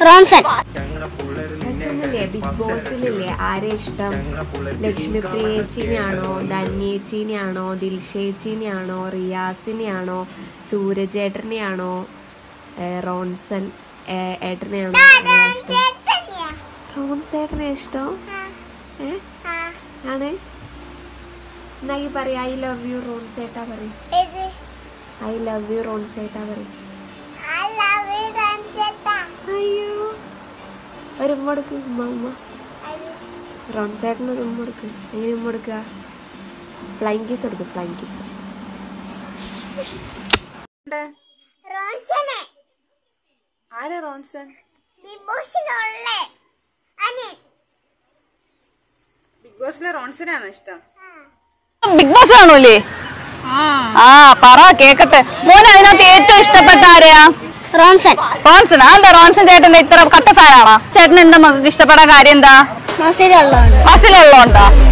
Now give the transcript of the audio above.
Ronson രസമില്ലേ big ബോസിലില്ലേ ആരെ ഇഷ്ടം ലക്ഷ്മി പ്രിയേച്ചിനെയാണോ ധന്യേച്ചിനെയാണോ ദിൽഷേച്ചിനെയാണോ റിയാസിനെയാണോ സൂരജേട്ടനെയാണോ ഏ, റോൺസൺ ഏ, ഏട്ടനെയാണോ ആരെയാ ഇഷ്ടം റോൺസേട്ടനെ ഇഷ്ടം ഏ ആണ് എന്നാ ഈ പറ ഐ ലവ് യു റോൺസേട്ടാ പറയും ഐ ലവ് യു റോൺസേട്ടാ പറയും അയ്യോ ഒരു ഉമ്മ കൊടുക്ക് ഉമ്മ ഉമ്മ റോൺസേട്ടന് ഒരു ഉമ്മ കൊടുക്ക് എങ്ങനെ ഉമ്മ കൊടുക്കുക ഫ്ലൈങ് കിസ് കൊടുക്കും ഫ്ലൈങ് കിസ് റോൺസനെ ആരാ റോൺസൺ ബിഗ് ബോസിലുള്ള അനിൽ ബിഗ് ബോസിലെ റോൺസനാണോ ഇഷ്ടം ബിഗ് ബോസ് കാണൂലേ ആ പറ കേക്കട്ടെ മോനെ അതിനകത്ത് ഏറ്റവും ഇഷ്ടപ്പെട്ട ആരെയാ റോൺസൺ റോൺസൺ ആ എന്താ റോൺസൺ ചേട്ടന്റെ ഇത്ര കട്ട ഫാനാണോ ചേട്ടൻ എന്താ മക്കൾക്ക് ഇഷ്ടപ്പെടാൻ കാര്യം എന്താ മസിലുള്ളതുകൊണ്ട് ബസ്സിലുള്ളതുകൊണ്ടോ